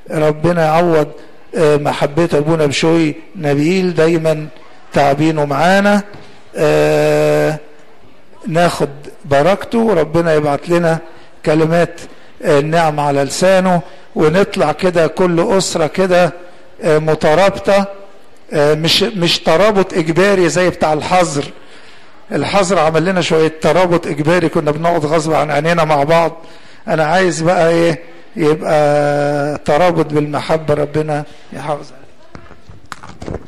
ربنا يعوض آه، محبة ابونا بشوي نبيل دايما تعبينه معانا آه، ناخد بركته ربنا يبعت لنا كلمات آه، النعم على لسانه ونطلع كده كل أسرة كده آه، مترابطة آه، مش مش ترابط إجباري زي بتاع الحظر الحظر عمل لنا شوية ترابط إجباري كنا بنقعد غصب عن عينينا مع بعض أنا عايز بقى إيه يبقى ترابط بالمحبة ربنا يحافظ عليه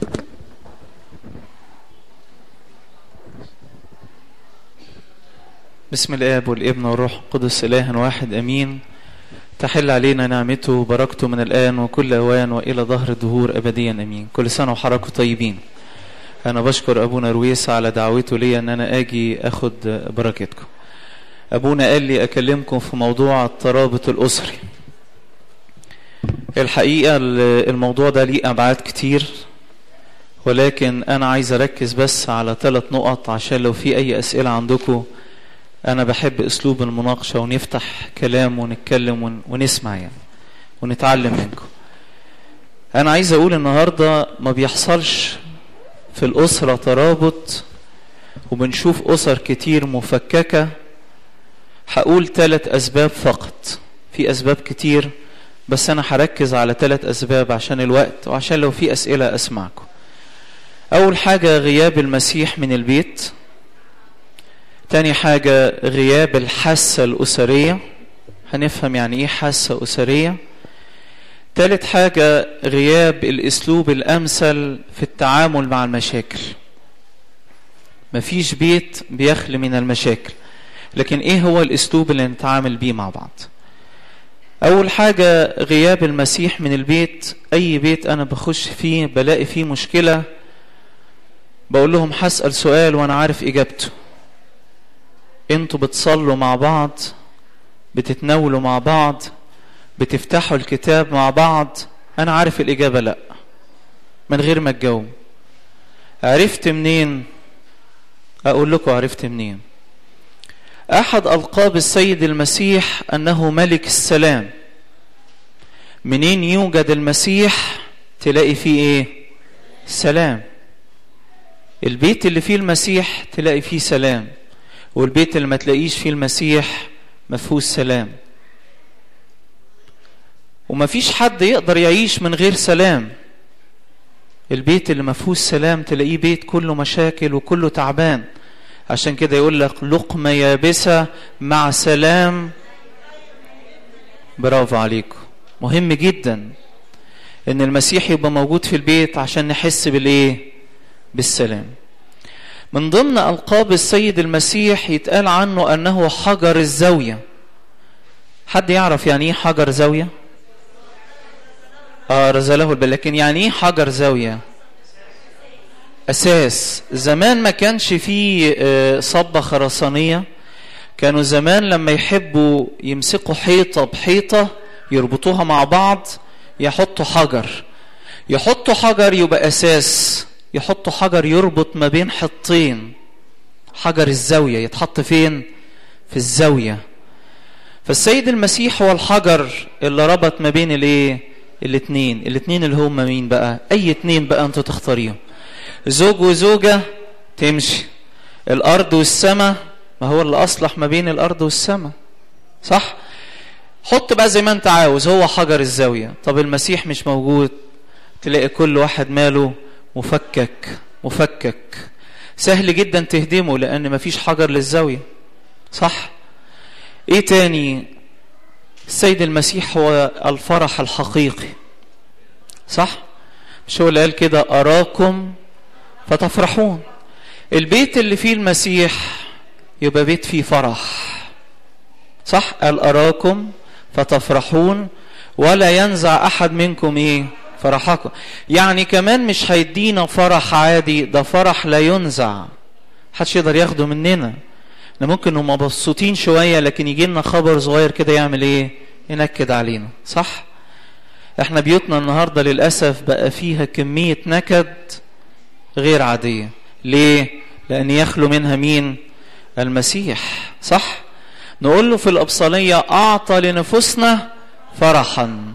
بسم الآب والابن والروح القدس إله واحد أمين تحل علينا نعمته وبركته من الآن وكل أوان وإلى ظهر الدهور أبديا أمين كل سنة وحضراتكم طيبين أنا بشكر أبونا رويس على دعوته لي أن أنا أجي أخد بركتكم أبونا قال لي أكلمكم في موضوع الترابط الأسري الحقيقة الموضوع ده ليه أبعاد كتير ولكن أنا عايز أركز بس على ثلاث نقط عشان لو في أي أسئلة عندكم أنا بحب أسلوب المناقشة ونفتح كلام ونتكلم ون- ونسمع يعني ونتعلم منكم أنا عايز أقول النهاردة ما بيحصلش في الأسرة ترابط وبنشوف أسر كتير مفككة هقول ثلاث أسباب فقط في أسباب كتير بس أنا هركز على ثلاث أسباب عشان الوقت وعشان لو في أسئلة أسمعكم أول حاجة غياب المسيح من البيت تاني حاجة غياب الحاسة الأسرية هنفهم يعني إيه حاسة أسرية تالت حاجة غياب الأسلوب الأمثل في التعامل مع المشاكل مفيش بيت بيخلي من المشاكل لكن إيه هو الأسلوب اللي نتعامل بيه مع بعض أول حاجة غياب المسيح من البيت أي بيت أنا بخش فيه بلاقي فيه مشكلة بقول لهم هسأل سؤال وأنا عارف إجابته انتوا بتصلوا مع بعض بتتناولوا مع بعض بتفتحوا الكتاب مع بعض انا عارف الاجابه لا من غير ما تجاوب عرفت منين اقول لكم عرفت منين احد القاب السيد المسيح انه ملك السلام منين يوجد المسيح تلاقي فيه ايه سلام البيت اللي فيه المسيح تلاقي فيه سلام والبيت اللي ما تلاقيش فيه المسيح ما فيهوش سلام وما فيش حد يقدر يعيش من غير سلام البيت اللي ما فيهوش سلام تلاقيه بيت كله مشاكل وكله تعبان عشان كده يقول لك لقمة يابسة مع سلام برافو عليكم مهم جدا ان المسيح يبقى موجود في البيت عشان نحس بالايه بالسلام من ضمن ألقاب السيد المسيح يتقال عنه أنه حجر الزاوية حد يعرف يعني إيه حجر زاوية؟ آه رزله البال لكن يعني إيه حجر زاوية؟ أساس زمان ما كانش فيه آه، صبة خرسانية كانوا زمان لما يحبوا يمسكوا حيطة بحيطة يربطوها مع بعض يحطوا حجر يحطوا حجر يبقى أساس يحطوا حجر يربط ما بين حطين حجر الزاوية يتحط فين؟ في الزاوية فالسيد المسيح هو الحجر اللي ربط ما بين الايه؟ الاتنين الاتنين اللي هم مين بقى؟ أي اتنين بقى أنتوا تختاريهم زوج وزوجة تمشي الأرض والسماء ما هو اللي أصلح ما بين الأرض والسماء صح؟ حط بقى زي ما أنت عاوز هو حجر الزاوية طب المسيح مش موجود تلاقي كل واحد ماله مفكك مفكك سهل جدا تهدمه لان مفيش حجر للزاويه صح ايه تاني السيد المسيح هو الفرح الحقيقي صح مش هو اللي قال كده اراكم فتفرحون البيت اللي فيه المسيح يبقى بيت فيه فرح صح قال اراكم فتفرحون ولا ينزع احد منكم ايه فرحكم يعني كمان مش هيدينا فرح عادي ده فرح لا ينزع محدش يقدر ياخده مننا احنا ممكن نبقى مبسوطين شويه لكن يجي لنا خبر صغير كده يعمل ايه ينكد علينا صح احنا بيوتنا النهارده للاسف بقى فيها كميه نكد غير عاديه ليه لان يخلو منها مين المسيح صح نقول له في الابصاليه اعطى لنفوسنا فرحا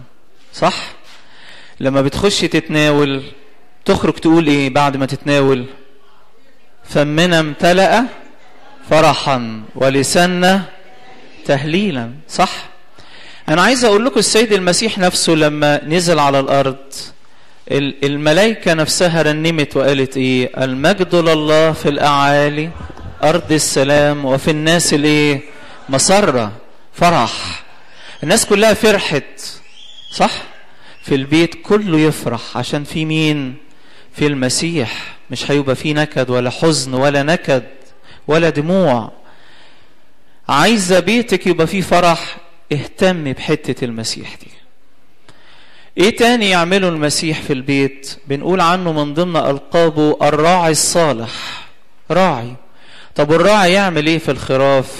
صح لما بتخش تتناول تخرج تقول ايه بعد ما تتناول فمنا امتلأ فرحا ولسنا تهليلا صح انا عايز اقول لكم السيد المسيح نفسه لما نزل على الارض الملائكة نفسها رنمت وقالت ايه المجد لله في الاعالي ارض السلام وفي الناس الايه مسرة فرح الناس كلها فرحت صح في البيت كله يفرح عشان في مين في المسيح مش هيبقى فيه نكد ولا حزن ولا نكد ولا دموع عايزة بيتك يبقى فيه فرح اهتم بحتة المسيح دي ايه تاني يعمله المسيح في البيت بنقول عنه من ضمن القابه الراعي الصالح راعي طب والراعي يعمل ايه في الخراف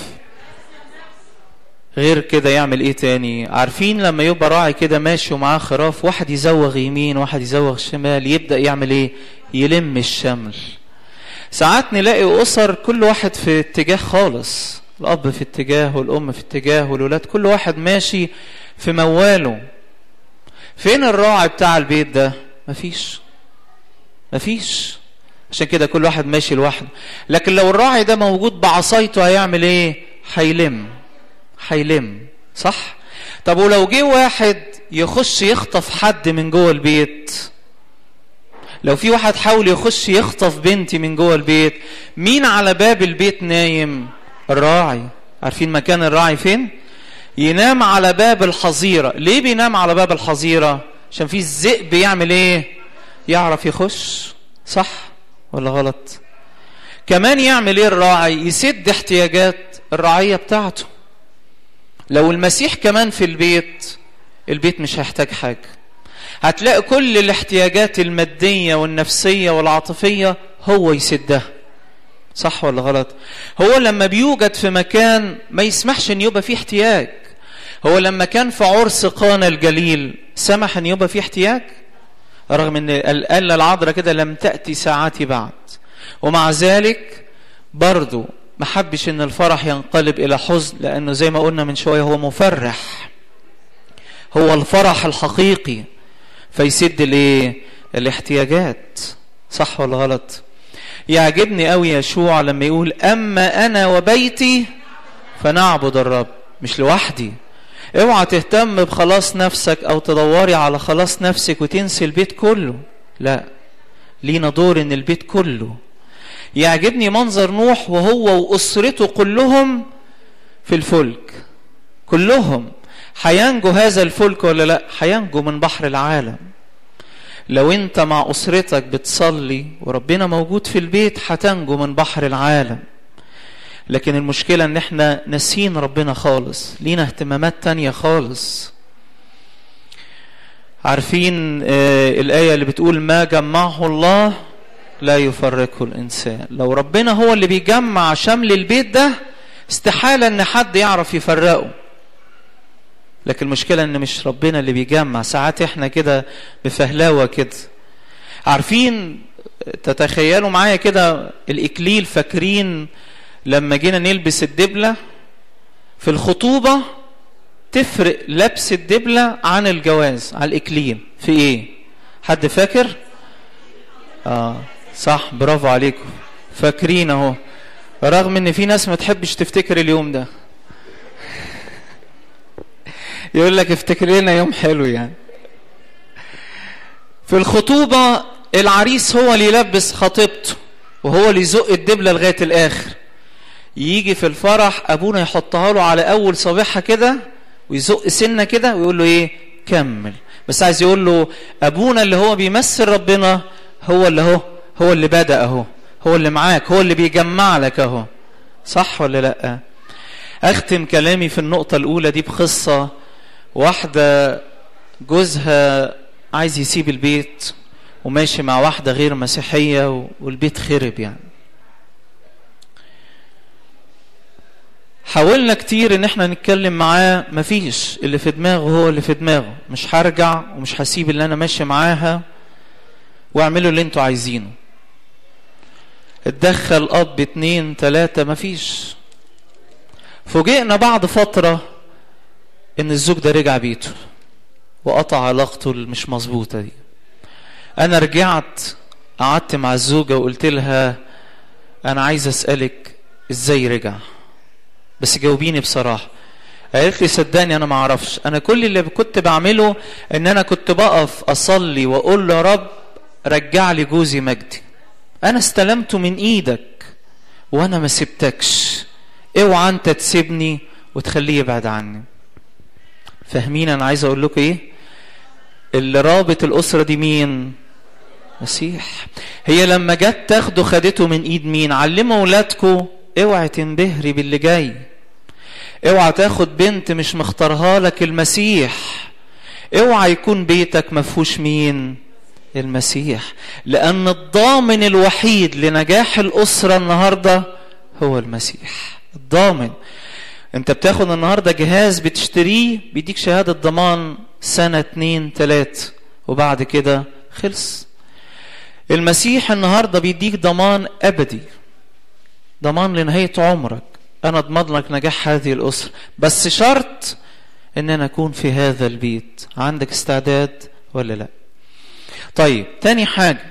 غير كده يعمل ايه تاني عارفين لما يبقى راعي كده ماشي ومعاه خراف واحد يزوغ يمين واحد يزوغ شمال يبدأ يعمل ايه يلم الشمل ساعات نلاقي أسر كل واحد في اتجاه خالص الأب في اتجاه والأم في اتجاه والولاد كل واحد ماشي في مواله فين الراعي بتاع البيت ده مفيش مفيش عشان كده كل واحد ماشي لوحده لكن لو الراعي ده موجود بعصايته هيعمل ايه هيلم هيلم صح طب ولو جه واحد يخش يخطف حد من جوه البيت لو في واحد حاول يخش يخطف بنتي من جوه البيت مين على باب البيت نايم الراعي عارفين مكان الراعي فين ينام على باب الحظيرة ليه بينام على باب الحظيرة عشان في الذئب يعمل ايه يعرف يخش صح ولا غلط كمان يعمل ايه الراعي يسد احتياجات الرعية بتاعته لو المسيح كمان في البيت البيت مش هيحتاج حاجة هتلاقي كل الاحتياجات المادية والنفسية والعاطفية هو يسدها صح ولا غلط هو لما بيوجد في مكان ما يسمحش ان يبقى فيه احتياج هو لما كان في عرس قانا الجليل سمح ان يبقى فيه احتياج رغم ان قال العذراء كده لم تأتي ساعتي بعد ومع ذلك برضو ما حبش ان الفرح ينقلب الى حزن لانه زي ما قلنا من شويه هو مفرح هو الفرح الحقيقي فيسد الايه الاحتياجات صح ولا غلط يعجبني قوي يشوع لما يقول اما انا وبيتي فنعبد الرب مش لوحدي اوعى تهتم بخلاص نفسك او تدوري على خلاص نفسك وتنسي البيت كله لا لينا دور ان البيت كله يعجبني منظر نوح وهو واسرته كلهم في الفلك كلهم هينجو هذا الفلك ولا لا هينجو من بحر العالم لو انت مع اسرتك بتصلي وربنا موجود في البيت هتنجو من بحر العالم لكن المشكلة ان احنا ناسين ربنا خالص لينا اهتمامات تانية خالص عارفين آه الآية اللي بتقول ما جمعه الله لا يفرقه الإنسان لو ربنا هو اللي بيجمع شمل البيت ده استحالة ان حد يعرف يفرقه لكن المشكلة ان مش ربنا اللي بيجمع ساعات احنا كده بفهلاوة كده عارفين تتخيلوا معايا كده الإكليل فاكرين لما جينا نلبس الدبلة في الخطوبة تفرق لبس الدبلة عن الجواز على الإكليل في إيه حد فاكر آه صح برافو عليكم فاكرين اهو رغم ان في ناس ما تحبش تفتكر اليوم ده يقول لك افتكر لنا يوم حلو يعني في الخطوبة العريس هو اللي يلبس خطيبته وهو اللي يزق الدبلة لغاية الآخر يجي في الفرح أبونا يحطها له على أول صابعها كده ويزق سنة كده ويقول له إيه كمل بس عايز يقول له أبونا اللي هو بيمثل ربنا هو اللي هو هو اللي بدأ أهو هو اللي معاك هو اللي بيجمع لك أهو صح ولا لأ أختم كلامي في النقطة الأولى دي بقصة واحدة جوزها عايز يسيب البيت وماشي مع واحدة غير مسيحية والبيت خرب يعني حاولنا كتير ان احنا نتكلم معاه مفيش اللي في دماغه هو اللي في دماغه مش هرجع ومش هسيب اللي انا ماشي معاها واعملوا اللي انتوا عايزينه اتدخل اب اتنين تلاتة مفيش فوجئنا بعد فترة ان الزوج ده رجع بيته وقطع علاقته المش مظبوطه دي انا رجعت قعدت مع الزوجه وقلت لها انا عايز اسالك ازاي رجع بس جاوبيني بصراحه قالت لي صدقني انا ما اعرفش انا كل اللي كنت بعمله ان انا كنت بقف اصلي واقول له يا رب رجع لي جوزي مجدي انا استلمته من ايدك وانا ما سبتكش اوعى انت تسيبني وتخليه يبعد عني فاهمين انا عايز اقول لكم ايه اللي رابط الاسره دي مين مسيح هي لما جت تاخده خدته من ايد مين علموا اولادكم اوعي تنبهري باللي جاي اوعى تاخد بنت مش مختارها لك المسيح اوعى يكون بيتك مفهوش مين المسيح لان الضامن الوحيد لنجاح الاسره النهارده هو المسيح الضامن انت بتاخد النهارده جهاز بتشتريه بيديك شهاده ضمان سنه اتنين تلات وبعد كده خلص المسيح النهارده بيديك ضمان ابدي ضمان لنهايه عمرك انا اضمن لك نجاح هذه الاسره بس شرط ان انا اكون في هذا البيت عندك استعداد ولا لا طيب تاني حاجه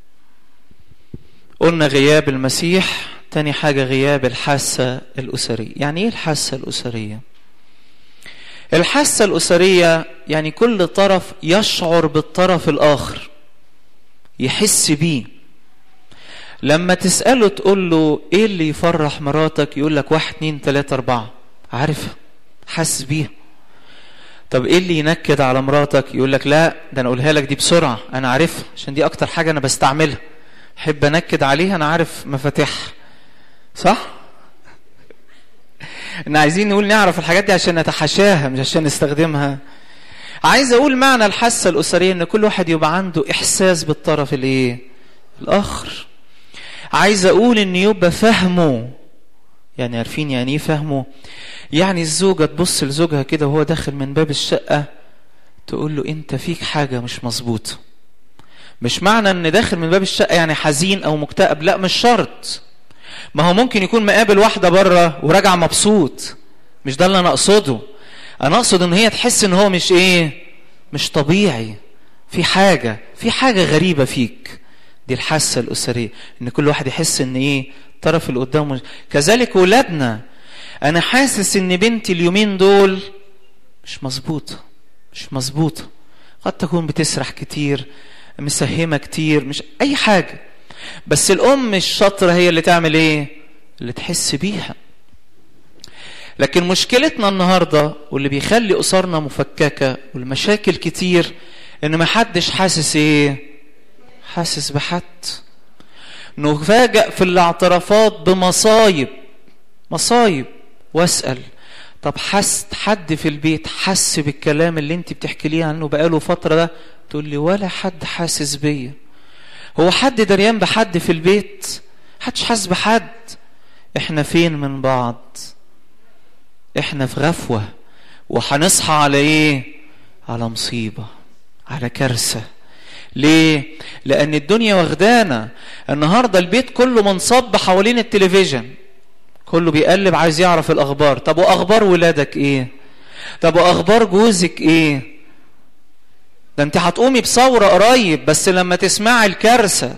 قلنا غياب المسيح تاني حاجه غياب الحاسه الاسريه يعني ايه الحاسه الاسريه الحاسه الاسريه يعني كل طرف يشعر بالطرف الاخر يحس بيه لما تسأله تقول له ايه اللي يفرح مراتك يقول لك واحد اتنين تلاتة اربعة عارفها حاسس بيها طب ايه اللي ينكد على مراتك يقول لك لا ده انا اقولها لك دي بسرعة انا عارفها عشان دي اكتر حاجة انا بستعملها احب انكد عليها انا عارف مفاتيحها صح ان عايزين نقول نعرف الحاجات دي عشان نتحاشاها مش عشان نستخدمها عايز اقول معنى الحاسة الاسرية ان كل واحد يبقى عنده احساس بالطرف الايه الاخر عايز اقول ان يبقى فهمه يعني عارفين يعني ايه فهمه يعني الزوجه تبص لزوجها كده وهو داخل من باب الشقه تقول له انت فيك حاجه مش مظبوطه مش معنى ان داخل من باب الشقه يعني حزين او مكتئب لا مش شرط ما هو ممكن يكون مقابل واحده بره وراجع مبسوط مش ده اللي انا اقصده انا اقصد ان هي تحس ان هو مش ايه مش طبيعي في حاجه في حاجه غريبه فيك دي الحاسه الاسريه ان كل واحد يحس ان ايه الطرف اللي قدامه كذلك ولادنا انا حاسس ان بنتي اليومين دول مش مظبوطه مش مظبوطه قد تكون بتسرح كتير مسهمه كتير مش اي حاجه بس الام الشاطره هي اللي تعمل ايه اللي تحس بيها لكن مشكلتنا النهارده واللي بيخلي اسرنا مفككه والمشاكل كتير ان محدش حاسس ايه حاسس بحد نفاجأ في الاعترافات بمصايب مصايب واسأل طب حس حد في البيت حس بالكلام اللي انت بتحكي ليه عنه بقاله فترة ده تقول لي ولا حد حاسس بيا هو حد دريان بحد في البيت حدش حاسس بحد احنا فين من بعض احنا في غفوة وهنصحى على ايه على مصيبة على كارثة ليه؟ لأن الدنيا واخدانا النهاردة البيت كله منصب حوالين التلفزيون كله بيقلب عايز يعرف الأخبار طب وأخبار ولادك إيه؟ طب وأخبار جوزك إيه؟ ده أنت هتقومي بثورة قريب بس لما تسمعي الكارثة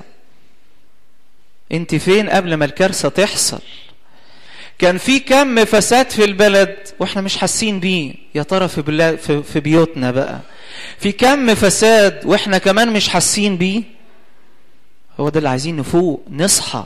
أنت فين قبل ما الكارثة تحصل؟ كان في كم فساد في البلد واحنا مش حاسين بيه يا ترى في, بلاد في, في بيوتنا بقى في كم فساد واحنا كمان مش حاسين بيه هو ده اللي عايزين نفوق نصحى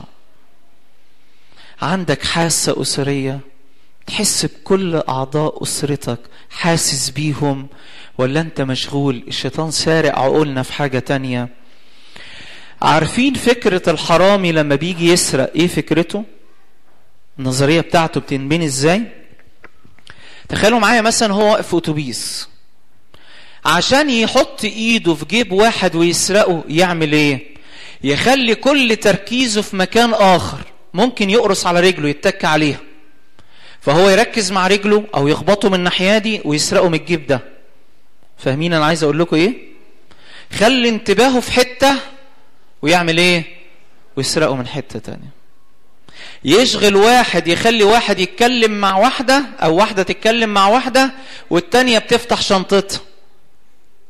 عندك حاسة أسرية تحس بكل أعضاء أسرتك حاسس بيهم ولا أنت مشغول الشيطان سارق عقولنا في حاجة تانية عارفين فكرة الحرامي لما بيجي يسرق إيه فكرته النظرية بتاعته بتنبني إزاي تخيلوا معايا مثلا هو واقف في أتوبيس عشان يحط ايده في جيب واحد ويسرقه يعمل ايه يخلي كل تركيزه في مكان اخر ممكن يقرص على رجله يتك عليها فهو يركز مع رجله او يخبطه من الناحيه دي ويسرقه من الجيب ده فاهمين انا عايز اقول لكم ايه خلي انتباهه في حته ويعمل ايه ويسرقه من حته تانية يشغل واحد يخلي واحد يتكلم مع واحده او واحده تتكلم مع واحده والتانيه بتفتح شنطتها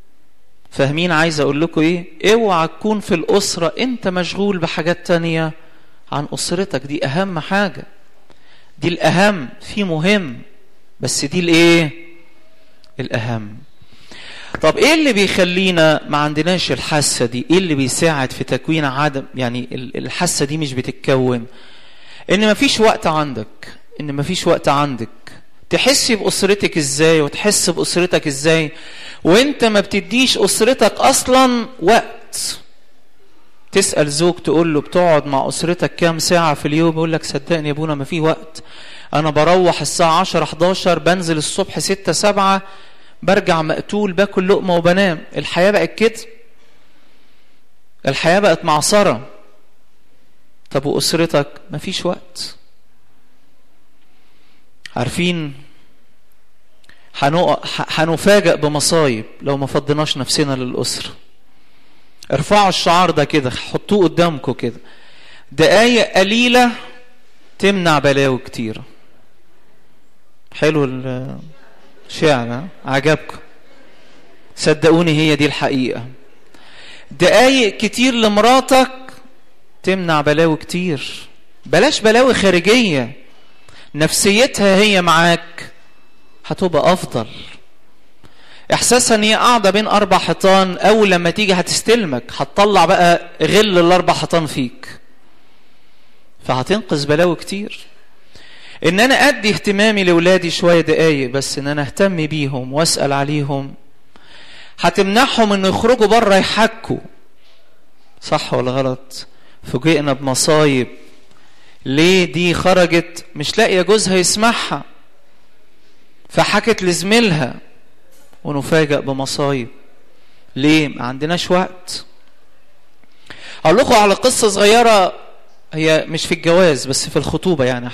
فاهمين عايز اقول لكم ايه اوعى تكون في الاسره انت مشغول بحاجات تانية عن اسرتك دي اهم حاجه دي الاهم في مهم بس دي الايه الاهم طب ايه اللي بيخلينا ما عندناش الحاسه دي ايه اللي بيساعد في تكوين عدم يعني الحاسه دي مش بتتكون ان ما فيش وقت عندك ان ما فيش وقت عندك تحسي باسرتك ازاي وتحس باسرتك ازاي وانت ما بتديش اسرتك اصلا وقت تسال زوج تقول له بتقعد مع اسرتك كام ساعه في اليوم يقول لك صدقني يا ابونا ما في وقت انا بروح الساعه 10 11 بنزل الصبح 6 7 برجع مقتول باكل لقمه وبنام الحياه بقت كده الحياه بقت معصره طب واسرتك مفيش وقت عارفين هنفاجئ بمصايب لو ما فضيناش نفسنا للاسره ارفعوا الشعار ده كده حطوه قدامكم كده دقايق قليله تمنع بلاوي كتيره حلو الشعر عجبكم صدقوني هي دي الحقيقه دقايق كتير لمراتك تمنع بلاوي كتير بلاش بلاوي خارجيه نفسيتها هي معاك هتبقى افضل احساسها ان هي قاعده بين اربع حيطان اول لما تيجي هتستلمك هتطلع بقى غل الاربع حيطان فيك فهتنقذ بلاوي كتير ان انا ادي اهتمامي لاولادي شويه دقايق بس ان انا اهتم بيهم واسال عليهم هتمنعهم انه يخرجوا بره يحكوا صح ولا غلط فوجئنا بمصايب ليه دي خرجت مش لاقيه جوزها يسمعها فحكت لزميلها ونفاجأ بمصايب ليه ما عندناش وقت اقول لكم على قصه صغيره هي مش في الجواز بس في الخطوبه يعني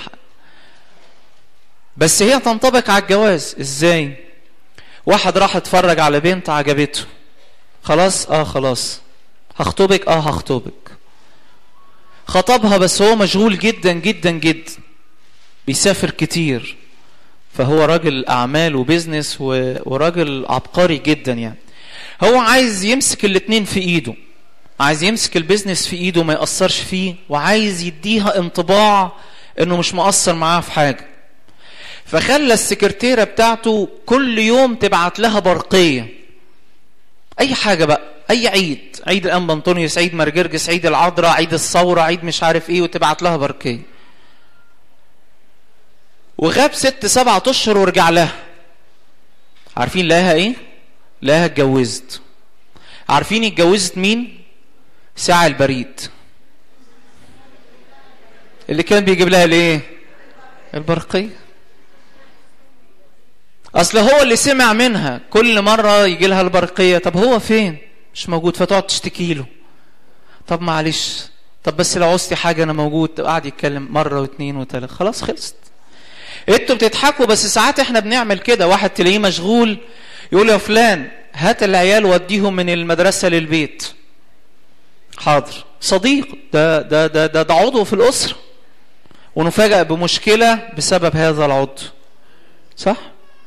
بس هي تنطبق على الجواز ازاي واحد راح اتفرج على بنت عجبته خلاص اه خلاص هخطبك اه هخطبك خطبها بس هو مشغول جدا جدا جدا بيسافر كتير فهو راجل اعمال وبزنس وراجل عبقري جدا يعني هو عايز يمسك الاتنين في ايده عايز يمسك البيزنس في ايده ما يأثرش فيه وعايز يديها انطباع انه مش مقصر معاها في حاجه فخلى السكرتيرة بتاعته كل يوم تبعت لها برقية أي حاجة بقى أي عيد عيد الأنبا أنطونيوس عيد مرجرجس عيد العذراء عيد الثورة عيد مش عارف إيه وتبعت لها برقية وغاب ست سبعة أشهر ورجع لها عارفين لها إيه؟ لها اتجوزت عارفين اتجوزت مين؟ ساعة البريد اللي كان بيجيب لها الايه؟ البرقيه اصل هو اللي سمع منها كل مره يجي لها البرقيه طب هو فين مش موجود فتقعد تشتكي له طب معلش طب بس لو عوزتي حاجه انا موجود قاعد يتكلم مره واثنين وثلاثه خلاص خلصت انتوا بتضحكوا بس ساعات احنا بنعمل كده واحد تلاقيه مشغول يقول يا فلان هات العيال وديهم من المدرسه للبيت حاضر صديق ده ده ده ده, ده عضو في الاسره ونفاجأ بمشكله بسبب هذا العضو صح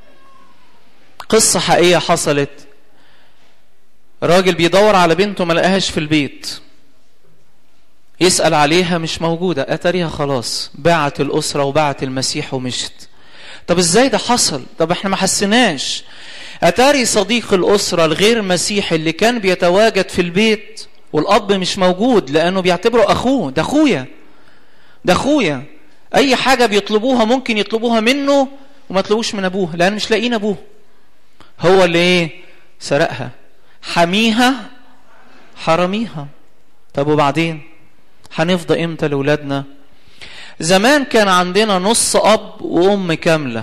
قصة حقيقية حصلت راجل بيدور على بنته ما لقاهاش في البيت يسأل عليها مش موجودة أتريها خلاص باعت الأسرة وباعت المسيح ومشت طب ازاي ده حصل طب احنا ما حسناش أتاري صديق الأسرة الغير مسيحي اللي كان بيتواجد في البيت والأب مش موجود لأنه بيعتبره أخوه ده أخويا ده أخويا أي حاجة بيطلبوها ممكن يطلبوها منه وما يطلبوش من أبوه لأن مش لاقيين أبوه هو اللي ايه سرقها حميها حرميها طب وبعدين هنفضى امتى لاولادنا زمان كان عندنا نص اب وام كامله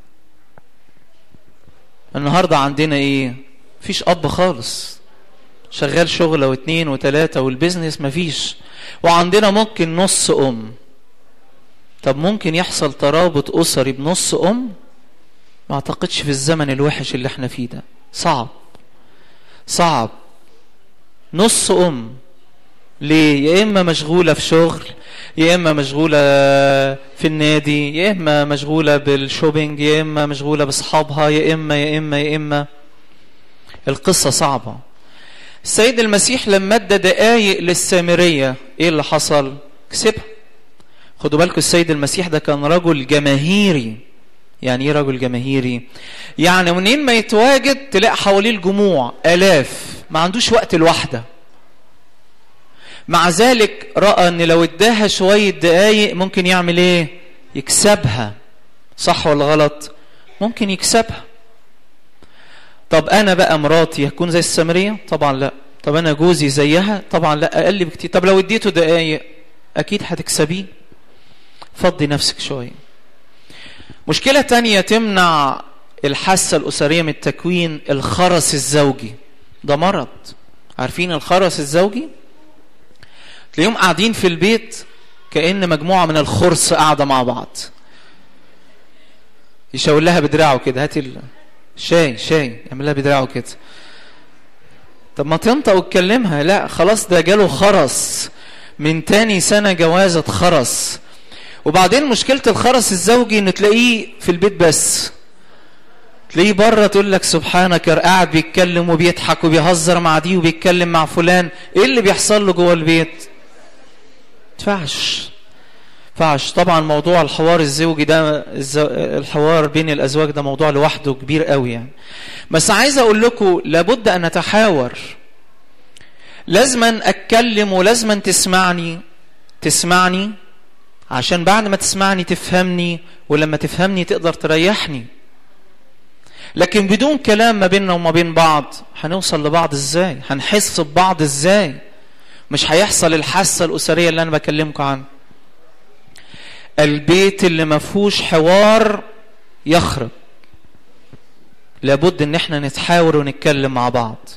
النهارده عندنا ايه مفيش اب خالص شغال شغلة واثنين وثلاثة والبيزنس مفيش وعندنا ممكن نص أم طب ممكن يحصل ترابط أسري بنص أم ما اعتقدش في الزمن الوحش اللي احنا فيه ده صعب صعب نص ام ليه يا اما مشغوله في شغل يا اما مشغوله في النادي يا اما مشغوله بالشوبينج يا اما مشغوله باصحابها يا اما يا اما يا اما القصه صعبه السيد المسيح لما ادى دقايق للسامرية ايه اللي حصل كسبها خدوا بالكم السيد المسيح ده كان رجل جماهيري يعني ايه رجل جماهيري يعني منين ما يتواجد تلاقي حواليه الجموع الاف ما عندوش وقت لوحده مع ذلك راى ان لو اداها شويه دقايق ممكن يعمل ايه يكسبها صح ولا غلط ممكن يكسبها طب انا بقى مراتي هكون زي السامريه طبعا لا طب انا جوزي زيها طبعا لا اقل بكتير طب لو اديته دقايق اكيد هتكسبيه فضي نفسك شويه مشكله تانية تمنع الحاسه الاسريه من التكوين الخرس الزوجي ده مرض عارفين الخرس الزوجي تلاقيهم قاعدين في البيت كأن مجموعة من الخرس قاعدة مع بعض يشاور لها بدراعه كده هاتي شاي شاي يعمل لها بدراعه كده طب ما تنطق وتكلمها لا خلاص ده جاله خرس من تاني سنة جوازة خرس وبعدين مشكلة الخرس الزوجي ان تلاقيه في البيت بس تلاقيه بره تقول لك سبحانك قاعد بيتكلم وبيضحك وبيهزر مع دي وبيتكلم مع فلان ايه اللي بيحصل له جوه البيت ينفعش ينفعش طبعا موضوع الحوار الزوجي ده الحوار بين الازواج ده موضوع لوحده كبير قوي يعني بس عايز اقول لكم لابد ان نتحاور لازما اتكلم ولازما تسمعني تسمعني عشان بعد ما تسمعني تفهمني ولما تفهمني تقدر تريحني لكن بدون كلام ما بيننا وما بين بعض هنوصل لبعض ازاي هنحس ببعض ازاي مش هيحصل الحاسه الاسريه اللي انا بكلمكم عنها البيت اللي ما فيهوش حوار يخرب لابد ان احنا نتحاور ونتكلم مع بعض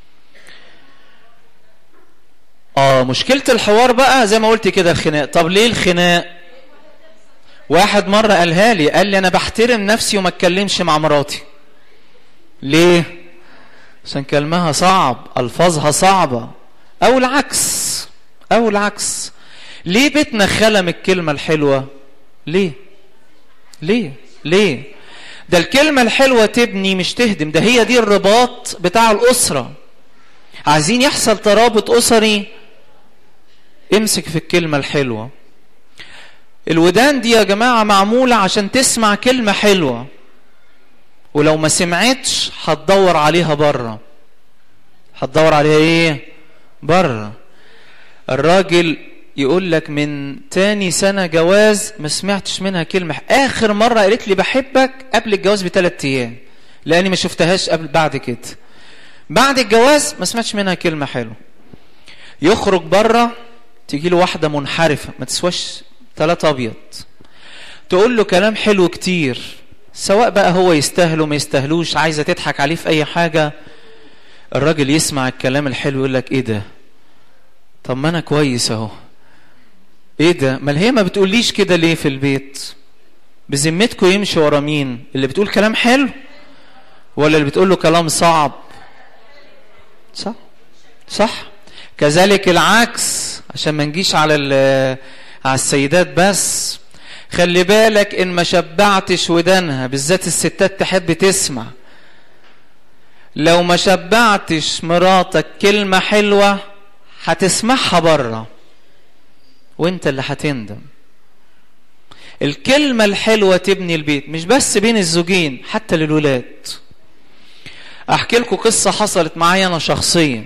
اه مشكله الحوار بقى زي ما قلت كده الخناق طب ليه الخناق واحد مره قالها لي قال لي انا بحترم نفسي وما اتكلمش مع مراتي ليه عشان كلمها صعب الفاظها صعبه او العكس او العكس ليه بيتنا خلم الكلمه الحلوه ليه ليه ليه ده الكلمه الحلوه تبني مش تهدم ده هي دي الرباط بتاع الاسره عايزين يحصل ترابط اسري امسك في الكلمه الحلوه الودان دي يا جماعه معموله عشان تسمع كلمه حلوه ولو ما سمعتش هتدور عليها بره هتدور عليها ايه بره الراجل يقول لك من تاني سنة جواز ما سمعتش منها كلمة آخر مرة قالت لي بحبك قبل الجواز بثلاث أيام لأني ما شفتهاش قبل بعد كده بعد الجواز ما سمعتش منها كلمة حلوة يخرج بره تيجي له واحدة منحرفة ما تسواش ثلاثة أبيض تقول له كلام حلو كتير سواء بقى هو يستاهل وما يستاهلوش عايزة تضحك عليه في أي حاجة الراجل يسمع الكلام الحلو يقول لك ايه ده طب ما انا كويس اهو ايه ده ما هي ما بتقوليش كده ليه في البيت بذمتكم يمشي ورا مين اللي بتقول كلام حلو ولا اللي بتقول له كلام صعب صح صح كذلك العكس عشان ما نجيش على على السيدات بس خلي بالك ان ما شبعتش ودانها بالذات الستات تحب تسمع لو ما شبعتش مراتك كلمة حلوة هتسمعها بره وانت اللي هتندم الكلمة الحلوة تبني البيت مش بس بين الزوجين حتى للولاد احكي لكم قصة حصلت معايا انا شخصيا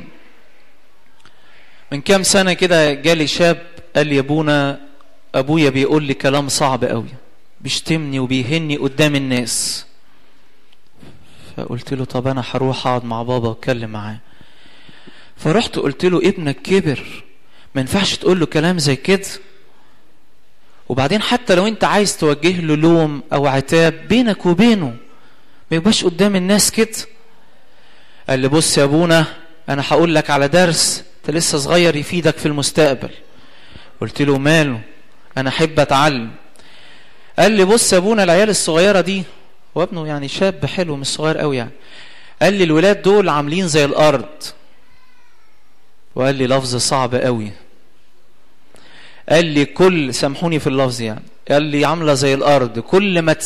من كام سنة كده جالي شاب قال لي يا ابونا ابويا بيقول لي كلام صعب قوي بيشتمني وبيهني قدام الناس فقلت له طب انا هروح اقعد مع بابا واتكلم معاه فرحت قلت له ابنك كبر ما ينفعش تقول له كلام زي كده وبعدين حتى لو انت عايز توجه له لوم او عتاب بينك وبينه ما يبقاش قدام الناس كده قال لي بص يا ابونا انا هقول لك على درس انت لسه صغير يفيدك في المستقبل قلت له ماله انا احب اتعلم قال لي بص يا ابونا العيال الصغيره دي وابنه يعني شاب حلو مش صغير قوي يعني قال لي الولاد دول عاملين زي الارض وقال لي لفظ صعب قوي قال لي كل سامحوني في اللفظ يعني قال لي عامله زي الارض كل ما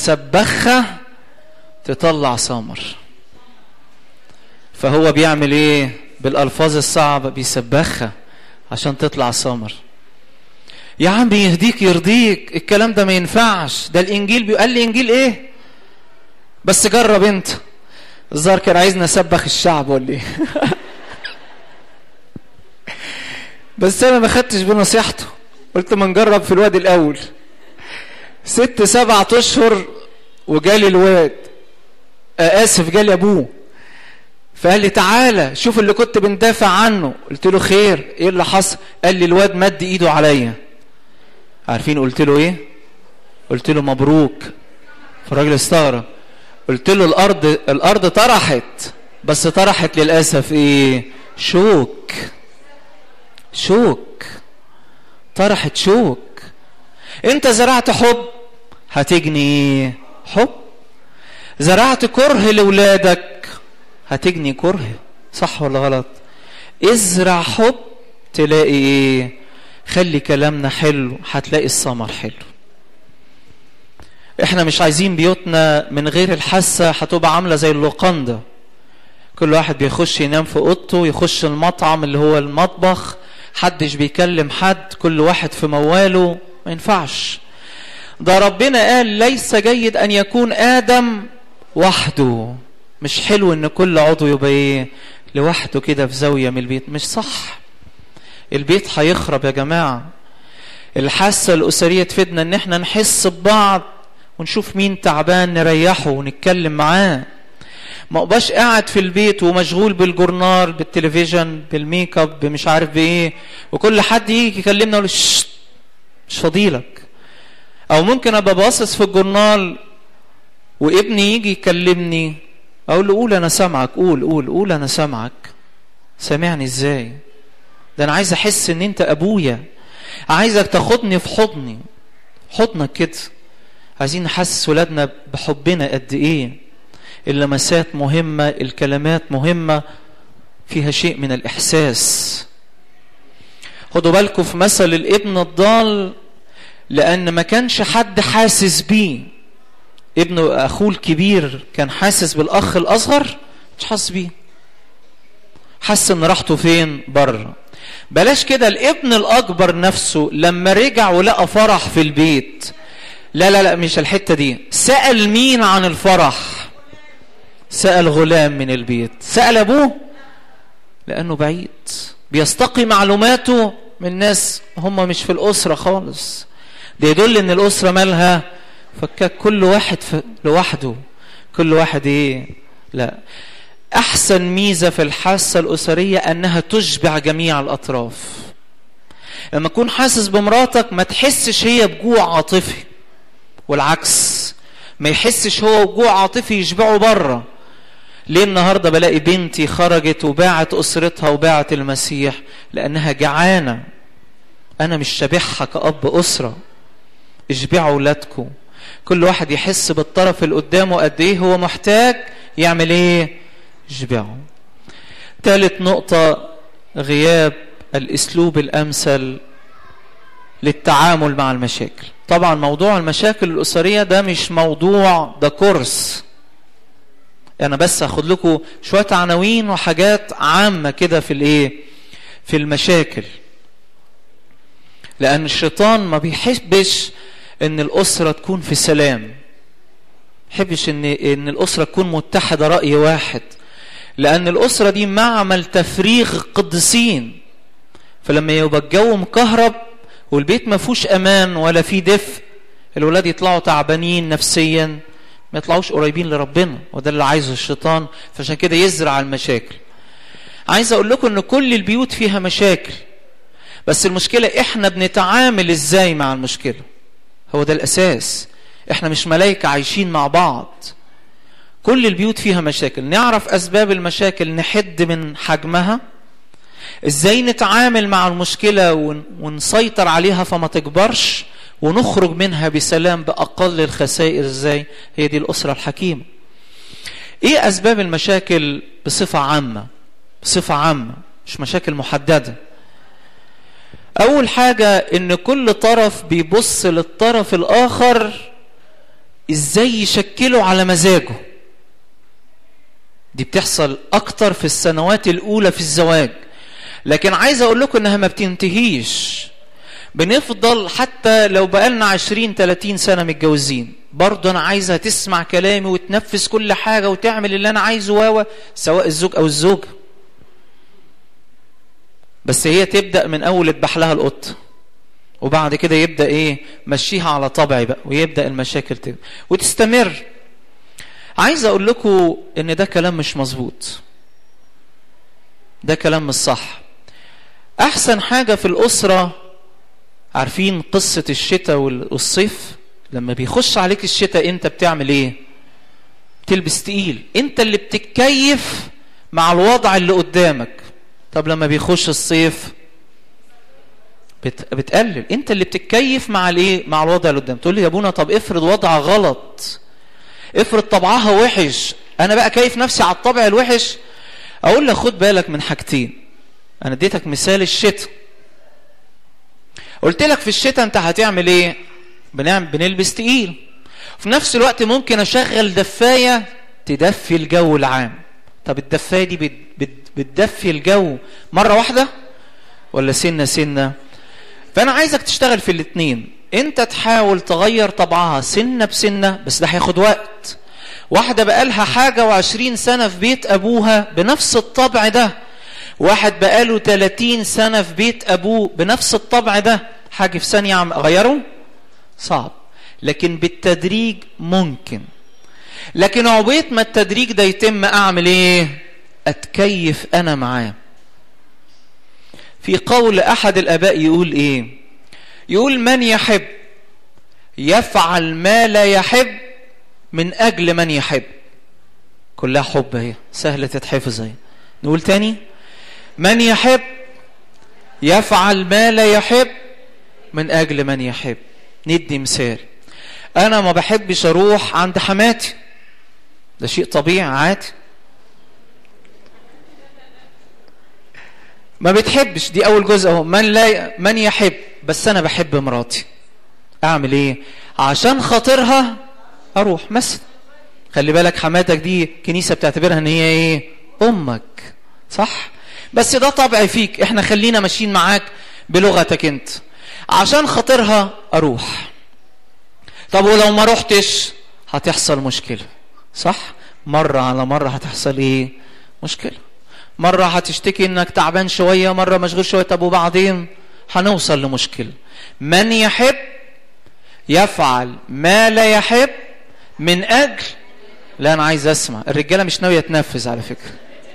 تسبخها تطلع ثمر فهو بيعمل ايه بالالفاظ الصعبه بيسبخها عشان تطلع سمر يا عم يهديك يرضيك الكلام ده ما ينفعش ده الانجيل بيقول لي انجيل ايه بس جرب انت الظاهر كان عايزنا نسبخ الشعب ولا ايه بس انا ما خدتش بنصيحته قلت ما نجرب في الواد الاول ست سبعة اشهر وجالي الواد آه اسف جالي ابوه فقال لي تعالى شوف اللي كنت بندافع عنه قلت له خير ايه اللي حصل قال لي الواد مد ايده عليا عارفين قلت له ايه قلت له مبروك فالراجل استغرب قلت له الارض الارض طرحت بس طرحت للاسف ايه شوك شوك طرحت شوك انت زرعت حب هتجني حب زرعت كره لاولادك هتجني كره صح ولا غلط ازرع حب تلاقي ايه خلي كلامنا حلو هتلاقي الثمر حلو احنا مش عايزين بيوتنا من غير الحاسة هتبقى عاملة زي اللوقندة كل واحد بيخش ينام في اوضته يخش المطعم اللي هو المطبخ حدش بيكلم حد كل واحد في مواله ما ينفعش ده ربنا قال ليس جيد ان يكون ادم وحده مش حلو ان كل عضو يبقى ايه لوحده كده في زاويه من البيت مش صح البيت هيخرب يا جماعه الحاسه الاسريه تفيدنا ان احنا نحس ببعض ونشوف مين تعبان نريحه ونتكلم معاه ما ابقاش قاعد في البيت ومشغول بالجورنال بالتلفزيون بالميك اب بمش عارف بايه وكل حد يجي يكلمنا يقول شت مش فضيلك او ممكن ابقى باصص في الجورنال وابني يجي يكلمني اقول له قول انا سامعك قول قول قول انا سامعك سامعني ازاي ده انا عايز احس ان انت ابويا عايزك تاخدني في حضني حضنك كده عايزين نحسس ولادنا بحبنا قد ايه اللمسات مهمة الكلمات مهمة فيها شيء من الإحساس خدوا بالكم في مثل الابن الضال لأن ما كانش حد حاسس بيه ابنه أخوه الكبير كان حاسس بالأخ الأصغر مش حاسس بيه حس إن راحته فين بره بلاش كده الابن الأكبر نفسه لما رجع ولقى فرح في البيت لا لا لا مش الحتة دي سأل مين عن الفرح سأل غلام من البيت سأل أبوه لأنه بعيد بيستقي معلوماته من ناس هم مش في الأسرة خالص ده يدل إن الأسرة مالها فكاك كل واحد في لوحده كل واحد إيه لا أحسن ميزة في الحاسة الأسرية أنها تشبع جميع الأطراف لما تكون حاسس بمراتك ما تحسش هي بجوع عاطفي والعكس ما يحسش هو بجوع عاطفي يشبعه بره ليه النهارده بلاقي بنتي خرجت وباعت اسرتها وباعت المسيح لانها جعانه انا مش شبعها كاب اسره اشبعوا اولادكم كل واحد يحس بالطرف اللي قدامه قد ايه هو محتاج يعمل ايه يشبعه ثالث نقطه غياب الاسلوب الامثل للتعامل مع المشاكل طبعا موضوع المشاكل الاسريه ده مش موضوع ده كورس انا بس هاخد لكم شويه عناوين وحاجات عامه كده في الايه في المشاكل لان الشيطان ما بيحبش ان الاسره تكون في سلام يحبش ان ان الاسره تكون متحده راي واحد لان الاسره دي معمل تفريغ القديسين فلما يبقى الجو مكهرب والبيت ما فيهوش امان ولا فيه دفء الولاد يطلعوا تعبانين نفسيا ما يطلعوش قريبين لربنا وده اللي عايزه الشيطان فعشان كده يزرع المشاكل عايز اقول لكم ان كل البيوت فيها مشاكل بس المشكله احنا بنتعامل ازاي مع المشكله هو ده الاساس احنا مش ملائكه عايشين مع بعض كل البيوت فيها مشاكل نعرف اسباب المشاكل نحد من حجمها ازاي نتعامل مع المشكله ونسيطر عليها فما تكبرش ونخرج منها بسلام باقل الخسائر ازاي هي دي الاسره الحكيمه ايه اسباب المشاكل بصفه عامه بصفه عامه مش مشاكل محدده اول حاجه ان كل طرف بيبص للطرف الاخر ازاي يشكله على مزاجه دي بتحصل اكتر في السنوات الاولى في الزواج لكن عايز اقول لكم انها ما بتنتهيش بنفضل حتى لو بقالنا 20 30 سنه متجوزين برضه انا عايزها تسمع كلامي وتنفذ كل حاجه وتعمل اللي انا عايزه واوا سواء الزوج او الزوجه بس هي تبدا من اول اذبح لها القط وبعد كده يبدا ايه مشيها على طبعي بقى ويبدا المشاكل تبقى وتستمر عايز اقول لكم ان ده كلام مش مظبوط ده كلام مش صح احسن حاجه في الاسره عارفين قصه الشتاء والصيف لما بيخش عليك الشتاء انت بتعمل ايه بتلبس تقيل انت اللي بتتكيف مع الوضع اللي قدامك طب لما بيخش الصيف بت... بتقلل انت اللي بتتكيف مع الايه مع الوضع اللي قدام تقول لي يا ابونا طب افرض وضع غلط افرض طبعها وحش انا بقى كيف نفسي على الطبع الوحش اقول لك خد بالك من حاجتين انا اديتك مثال الشتاء قلت لك في الشتاء انت هتعمل ايه بنعمل بنلبس تقيل في نفس الوقت ممكن اشغل دفايه تدفي الجو العام طب الدفايه دي بت... بت... بتدفي الجو مره واحده ولا سنه سنه فانا عايزك تشتغل في الاثنين انت تحاول تغير طبعها سنه بسنه بس ده هياخد وقت واحده بقالها حاجه وعشرين سنه في بيت ابوها بنفس الطبع ده واحد بقاله 30 سنه في بيت ابوه بنفس الطبع ده حاجه في ثانيه عم اغيره صعب لكن بالتدريج ممكن لكن عقبيت ما التدريج ده يتم اعمل ايه اتكيف انا معاه في قول احد الاباء يقول ايه يقول من يحب يفعل ما لا يحب من اجل من يحب كلها حب اهي سهله تتحفظ اهي نقول تاني من يحب يفعل ما لا يحب من اجل من يحب ندي مثال انا ما بحبش اروح عند حماتي ده شيء طبيعي عادي ما بتحبش دي اول جزء اهو من لا من يحب بس انا بحب مراتي اعمل ايه عشان خاطرها اروح مثلا خلي بالك حماتك دي كنيسه بتعتبرها ان هي ايه امك صح بس ده طبع فيك احنا خلينا ماشيين معاك بلغتك انت عشان خاطرها اروح طب ولو ما رحتش هتحصل مشكله صح مره على مره هتحصل ايه مشكله مرة هتشتكي انك تعبان شوية مرة مشغول شوية طب وبعدين هنوصل لمشكلة من يحب يفعل ما لا يحب من اجل لا انا عايز اسمع الرجالة مش ناوية تنفذ على فكرة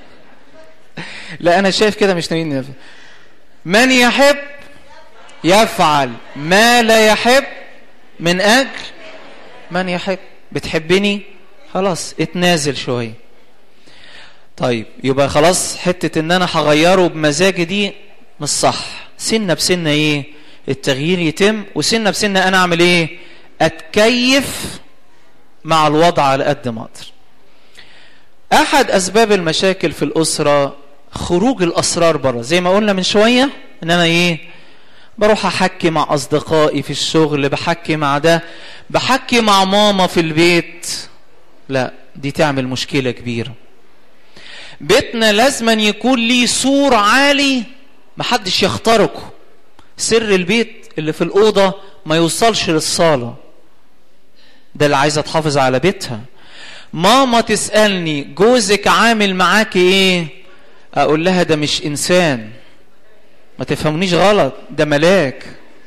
لا انا شايف كده مش ناويين ننفذ من يحب يفعل ما لا يحب من اجل من يحب بتحبني خلاص اتنازل شويه طيب يبقى خلاص حتة ان انا هغيره بمزاجي دي مش صح سنة بسنة ايه التغيير يتم وسنة بسنة انا اعمل ايه اتكيف مع الوضع على قد ما اقدر احد اسباب المشاكل في الاسرة خروج الاسرار بره زي ما قلنا من شوية ان انا ايه بروح احكي مع اصدقائي في الشغل بحكي مع ده بحكي مع ماما في البيت لا دي تعمل مشكلة كبيرة بيتنا لازما يكون ليه سور عالي محدش يخترقه سر البيت اللي في الأوضة ما يوصلش للصالة ده اللي عايزة تحافظ على بيتها ماما تسألني جوزك عامل معاكي ايه اقول لها ده مش انسان ما تفهمنيش غلط ده ملاك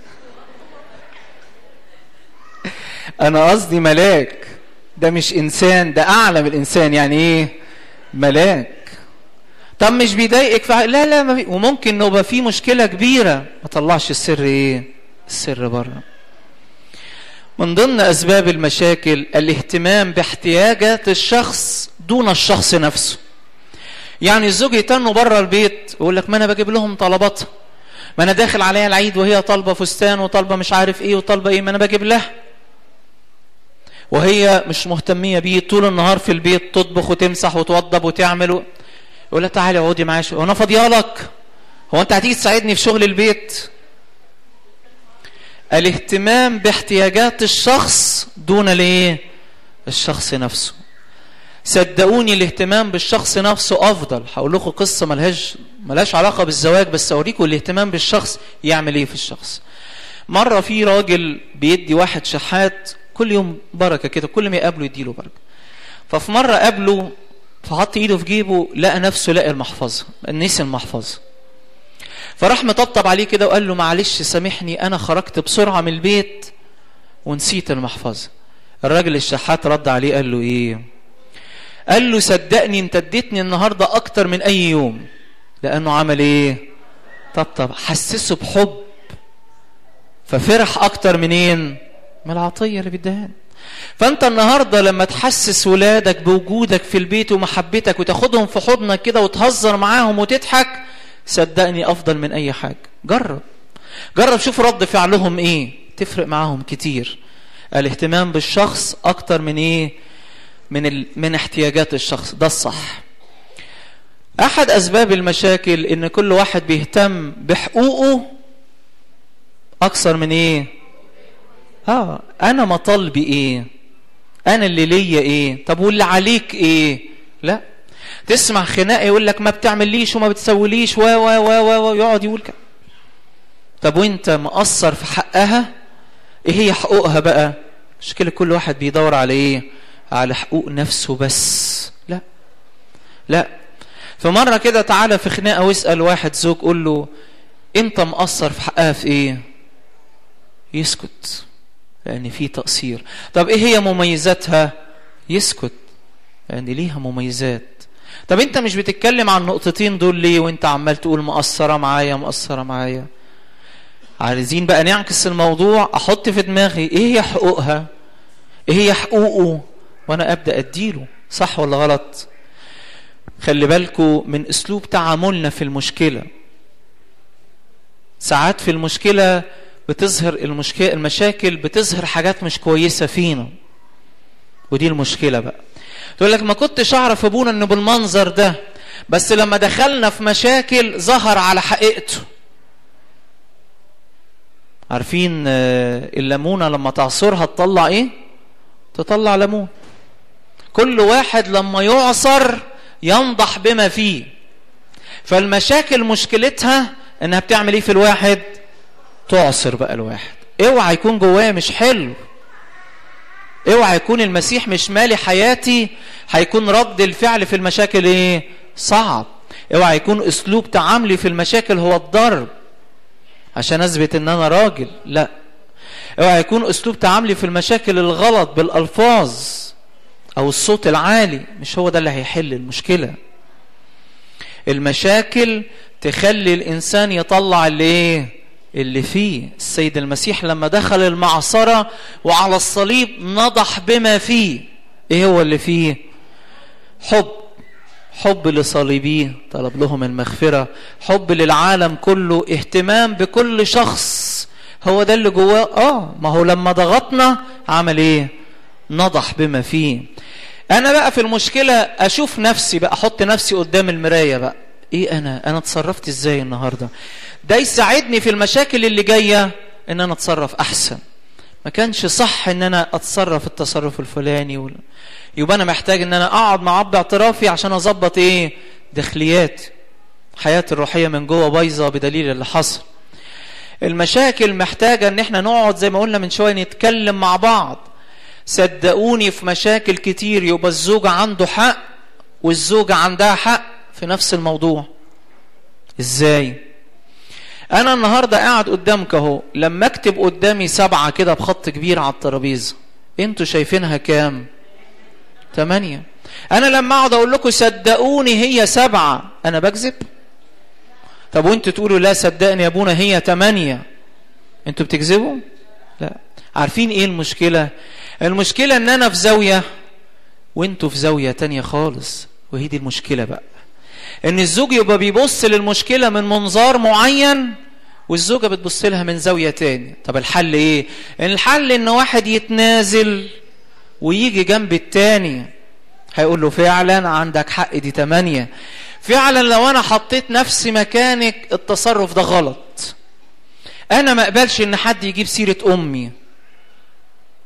انا قصدي ملاك ده مش انسان ده اعلى من الانسان يعني ايه ملاك طب مش بيضايقك فع... لا لا ما في... وممكن انه يبقى في مشكله كبيره ما طلعش السر ايه السر بره من ضمن اسباب المشاكل الاهتمام باحتياجات الشخص دون الشخص نفسه يعني الزوج يتنوا بره البيت يقول لك ما انا بجيب لهم طلباتها ما انا داخل عليها العيد وهي طالبه فستان وطالبه مش عارف ايه وطالبه ايه ما انا بجيب لها وهي مش مهتميه بيه طول النهار في البيت تطبخ وتمسح وتوضب وتعمل و... يقول لها تعالي اقعدي معايا هو انا فاضيه لك هو انت هتيجي تساعدني في شغل البيت الاهتمام باحتياجات الشخص دون الايه الشخص نفسه صدقوني الاهتمام بالشخص نفسه افضل هقول لكم قصه ملهاش ملهاش علاقه بالزواج بس اوريكم الاهتمام بالشخص يعمل ايه في الشخص مره في راجل بيدي واحد شحات كل يوم بركه كده كل ما يقابله يديله بركه ففي مره قابله فحط ايده في جيبه لقى نفسه لقى المحفظه نسي المحفظه فراح مطبطب عليه كده وقال له معلش سامحني انا خرجت بسرعه من البيت ونسيت المحفظه الراجل الشحات رد عليه قال له ايه قال له صدقني انت اديتني النهارده اكتر من اي يوم لانه عمل ايه طبطب حسسه بحب ففرح اكتر منين من العطيه اللي بيديها فانت النهارده لما تحسس ولادك بوجودك في البيت ومحبتك وتاخدهم في حضنك كده وتهزر معاهم وتضحك صدقني افضل من اي حاجه جرب جرب شوف رد فعلهم ايه تفرق معاهم كتير الاهتمام بالشخص اكتر من ايه من ال... من احتياجات الشخص ده الصح احد اسباب المشاكل ان كل واحد بيهتم بحقوقه اكثر من ايه اه انا مطالبي ايه انا اللي ليا ايه طب واللي عليك ايه لا تسمع خناقه يقول لك ما بتعمليش وما بتسويليش و و و و يقعد يقول كده طب وانت مقصر في حقها ايه هي حقوقها بقى مشكله كل واحد بيدور على ايه على حقوق نفسه بس لا لا فمره كده تعالى في خناقه واسال واحد زوج قول له انت مقصر في حقها في ايه يسكت لان في تقصير طب ايه هي مميزاتها يسكت لان يعني ليها مميزات طب انت مش بتتكلم عن النقطتين دول ليه وانت عمال تقول مقصره معايا مقصره معايا عايزين بقى نعكس الموضوع احط في دماغي ايه هي حقوقها ايه هي حقوقه وانا ابدا اديله صح ولا غلط خلي بالكوا من اسلوب تعاملنا في المشكله ساعات في المشكله بتظهر المشكله المشاكل بتظهر حاجات مش كويسه فينا ودي المشكله بقى تقول لك ما كنتش اعرف ابونا انه بالمنظر ده بس لما دخلنا في مشاكل ظهر على حقيقته عارفين الليمونه لما تعصرها تطلع ايه تطلع ليمون كل واحد لما يعصر ينضح بما فيه فالمشاكل مشكلتها انها بتعمل ايه في الواحد تعصر بقى الواحد اوعى يكون جواه مش حلو اوعى يكون المسيح مش مالي حياتي هيكون رد الفعل في المشاكل ايه صعب اوعى يكون اسلوب تعاملي في المشاكل هو الضرب عشان اثبت ان انا راجل لا اوعى يكون اسلوب تعاملي في المشاكل الغلط بالالفاظ او الصوت العالي مش هو ده اللي هيحل المشكله المشاكل تخلي الانسان يطلع اللي ايه اللي فيه السيد المسيح لما دخل المعصره وعلى الصليب نضح بما فيه ايه هو اللي فيه حب حب لصليبيه طلب لهم المغفره حب للعالم كله اهتمام بكل شخص هو ده اللي جواه اه ما هو لما ضغطنا عمل ايه نضح بما فيه انا بقى في المشكله اشوف نفسي بقى احط نفسي قدام المرايه بقى ايه انا انا اتصرفت ازاي النهارده ده يساعدني في المشاكل اللي جايه ان انا اتصرف احسن ما كانش صح ان انا اتصرف التصرف الفلاني ولا يبقى انا محتاج ان انا اقعد مع اب اعترافي عشان اظبط ايه داخلياتي حياتي الروحيه من جوه بايظه بدليل اللي حصل المشاكل محتاجه ان احنا نقعد زي ما قلنا من شويه نتكلم مع بعض صدقوني في مشاكل كتير يبقى الزوج عنده حق والزوجه عندها حق في نفس الموضوع ازاي انا النهارده قاعد قدامك اهو لما اكتب قدامي سبعه كده بخط كبير على الترابيزه انتوا شايفينها كام ثمانية انا لما اقعد اقول لكم صدقوني هي سبعة انا بكذب طب وانتوا تقولوا لا صدقني يا ابونا هي ثمانية انتوا بتكذبوا لا عارفين ايه المشكلة المشكلة ان انا في زاوية وانتوا في زاوية تانية خالص وهي دي المشكلة بقى ان الزوج يبقى بيبص للمشكلة من منظار معين والزوجة بتبص لها من زاوية تاني طب الحل ايه الحل ان واحد يتنازل ويجي جنب التاني هيقول له فعلا عندك حق دي تمانية فعلا لو انا حطيت نفسي مكانك التصرف ده غلط انا ما اقبلش ان حد يجيب سيرة امي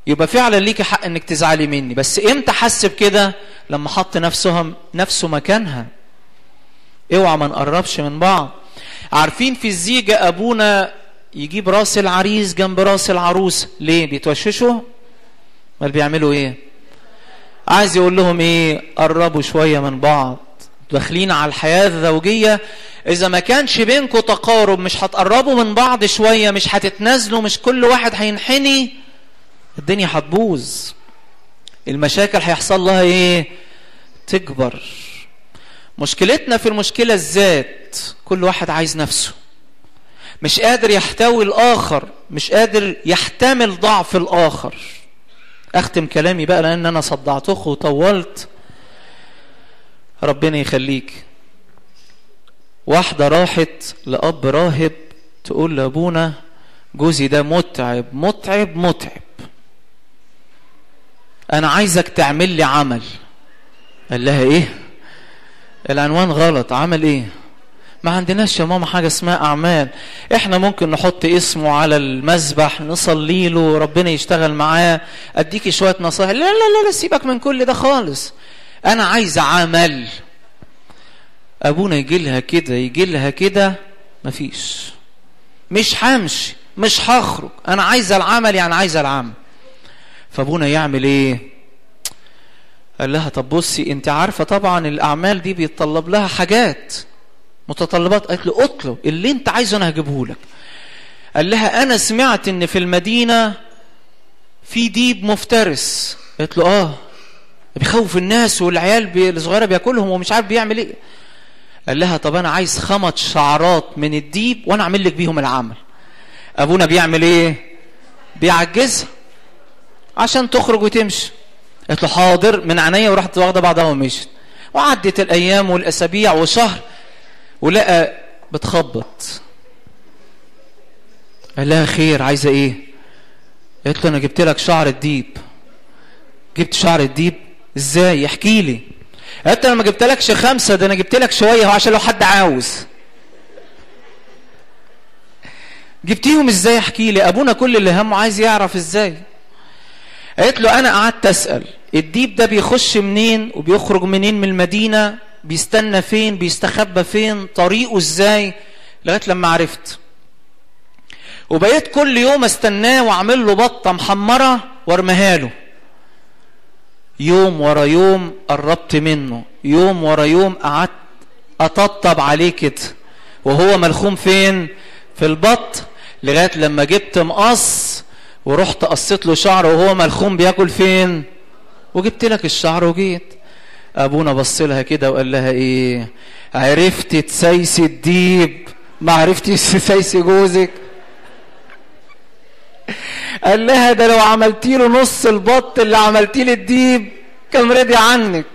يبقى فعلا ليكي حق انك تزعلي مني بس امتى حس بكده لما حط نفسه نفسه مكانها اوعى ما نقربش من بعض عارفين في الزيجة ابونا يجيب راس العريس جنب راس العروس ليه بيتوششوا امال بيعملوا ايه عايز يقول لهم ايه قربوا شويه من بعض داخلين على الحياه الزوجيه اذا ما كانش بينكم تقارب مش هتقربوا من بعض شويه مش هتتنازلوا مش كل واحد هينحني الدنيا هتبوظ المشاكل هيحصل لها ايه تكبر مشكلتنا في المشكله الذات كل واحد عايز نفسه مش قادر يحتوي الاخر مش قادر يحتمل ضعف الاخر اختم كلامي بقى لان انا صدعتكم وطولت ربنا يخليك واحدة راحت لأب راهب تقول لأبونا جوزي ده متعب متعب متعب أنا عايزك تعمل لي عمل قال لها إيه العنوان غلط عمل إيه ما عندناش يا ماما حاجة اسمها أعمال إحنا ممكن نحط اسمه على المذبح نصلي له ربنا يشتغل معاه أديكي شوية نصائح لا لا لا, لا سيبك من كل ده خالص أنا عايز عمل أبونا يجي لها كده يجي لها كده مفيش مش همشي مش هخرج أنا عايز العمل يعني عايز العمل فأبونا يعمل إيه قال لها طب بصي انت عارفة طبعا الأعمال دي بيتطلب لها حاجات متطلبات قالت له اطلب اللي انت عايزه انا هجيبه لك قال لها انا سمعت ان في المدينه في ديب مفترس قالت له اه بيخوف الناس والعيال بي... الصغيره بياكلهم ومش عارف بيعمل ايه قال لها طب انا عايز خمط شعرات من الديب وانا اعمل لك بيهم العمل ابونا بيعمل ايه بيعجزها عشان تخرج وتمشي قالت له حاضر من عينيا وراحت واخده بعضها ومشيت وعدت الايام والاسابيع وشهر ولقى بتخبط قال لها خير عايزه ايه قالت له انا جبت لك شعر الديب جبت شعر الديب ازاي احكي لي قالت انا ما جبت لكش خمسه ده انا جبت لك شويه عشان لو حد عاوز جبتيهم ازاي احكي لي ابونا كل اللي همه عايز يعرف ازاي قالت له انا قعدت اسال الديب ده بيخش منين وبيخرج منين من المدينه بيستنى فين بيستخبى فين طريقه ازاي لغايه لما عرفت وبقيت كل يوم استناه واعمل له بطه محمره وارميها له يوم ورا يوم قربت منه يوم ورا يوم قعدت اطبطب عليه كده وهو ملخوم فين في البط لغايه لما جبت مقص ورحت قصيت له شعره وهو ملخوم بياكل فين وجبت لك الشعر وجيت ابونا بص لها كده وقال لها ايه عرفت تسيسي الديب ما عرفتيش تسيسي جوزك قال لها ده لو عملتي له نص البط اللي عملتيه للديب كان رضي عنك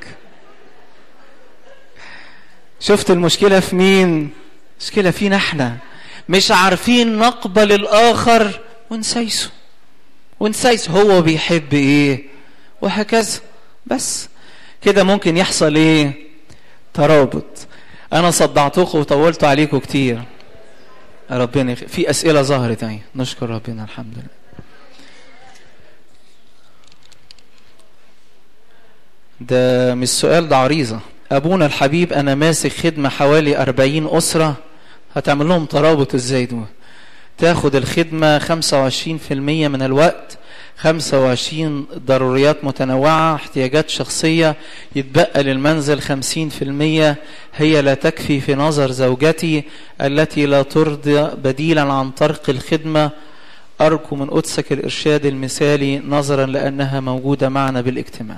شفت المشكلة في مين المشكلة فينا احنا مش عارفين نقبل الآخر ونسيسه ونسيسه هو بيحب ايه وهكذا بس كده ممكن يحصل ايه ترابط انا صدعتكم وطولت عليكم كتير ربنا يخ... في اسئله ظهرت اهي نشكر ربنا الحمد لله ده مش سؤال ده عريضه ابونا الحبيب انا ماسك خدمه حوالي أربعين اسره هتعمل لهم ترابط ازاي دول تاخد الخدمه 25% من الوقت 25 ضروريات متنوعة احتياجات شخصية يتبقى للمنزل 50% هي لا تكفي في نظر زوجتي التي لا ترضى بديلا عن طرق الخدمة أرجو من قدسك الإرشاد المثالي نظرا لأنها موجودة معنا بالاجتماع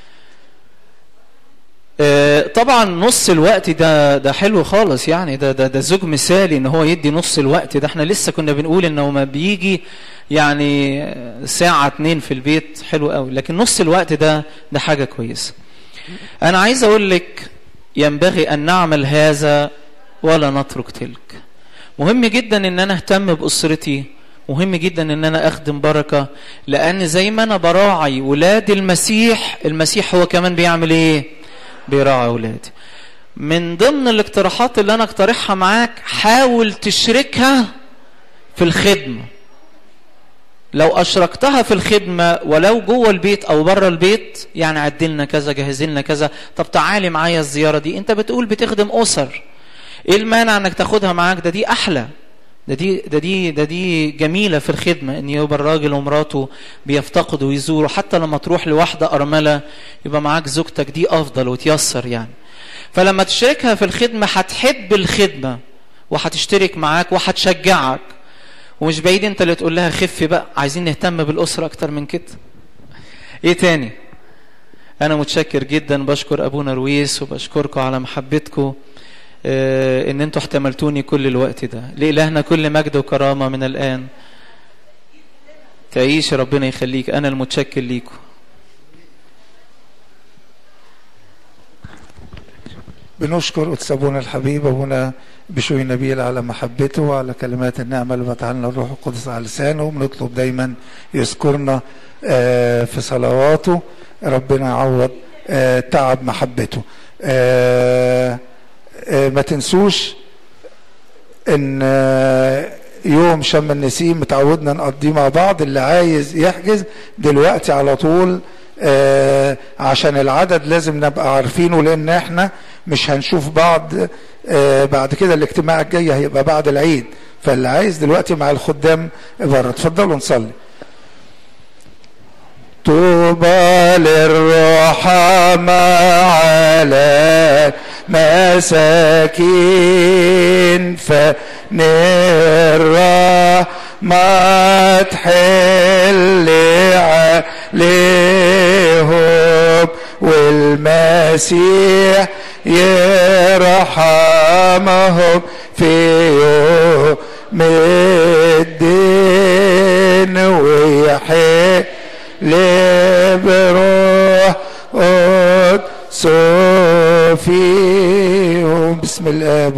طبعا نص الوقت ده ده حلو خالص يعني ده ده ده زوج مثالي ان هو يدي نص الوقت ده احنا لسه كنا بنقول انه ما بيجي يعني ساعة اتنين في البيت حلو قوي لكن نص الوقت ده ده حاجة كويسة انا عايز اقول لك ينبغي ان نعمل هذا ولا نترك تلك مهم جدا ان انا اهتم باسرتي مهم جدا ان انا اخدم بركة لان زي ما انا براعي ولاد المسيح المسيح هو كمان بيعمل ايه بيراعي اولادي من ضمن الاقتراحات اللي انا اقترحها معاك حاول تشركها في الخدمه لو اشركتها في الخدمه ولو جوه البيت او بره البيت يعني عدلنا كذا جهز لنا كذا طب تعالي معايا الزياره دي انت بتقول بتخدم اسر ايه المانع انك تاخدها معاك ده دي احلى ده دي ده دي ده دي جميله في الخدمه ان يبقى الراجل ومراته بيفتقدوا ويزوروا حتى لما تروح لواحده ارمله يبقى معاك زوجتك دي افضل وتيسر يعني فلما تشاركها في الخدمه هتحب الخدمه وهتشترك معاك وهتشجعك ومش بعيد انت اللي تقول لها خفي بقى عايزين نهتم بالاسره اكتر من كده ايه تاني انا متشكر جدا بشكر ابونا رويس وبشكركم على محبتكم اه ان انتوا احتملتوني كل الوقت ده لإلهنا كل مجد وكرامه من الان تعيش ربنا يخليك انا المتشكر ليكم بنشكر قدس ابونا الحبيب ابونا بشوي نبيل على محبته وعلى كلمات النعمه اللي فتح لنا الروح القدس على لسانه وبنطلب دايما يذكرنا في صلواته ربنا يعوض تعب محبته ما تنسوش ان يوم شم النسيم متعودنا نقضيه مع بعض اللي عايز يحجز دلوقتي على طول آه عشان العدد لازم نبقى عارفينه لان احنا مش هنشوف بعض آه بعد كده الاجتماع الجاي هيبقى بعد العيد فاللي عايز دلوقتي مع الخدام بره اتفضلوا نصلي طوبى للرحمة على مساكين فنرى ما تحل عليهم والمسيح يرحمهم في يوم الدين ويحيي بروح قدس فيهم بسم الاب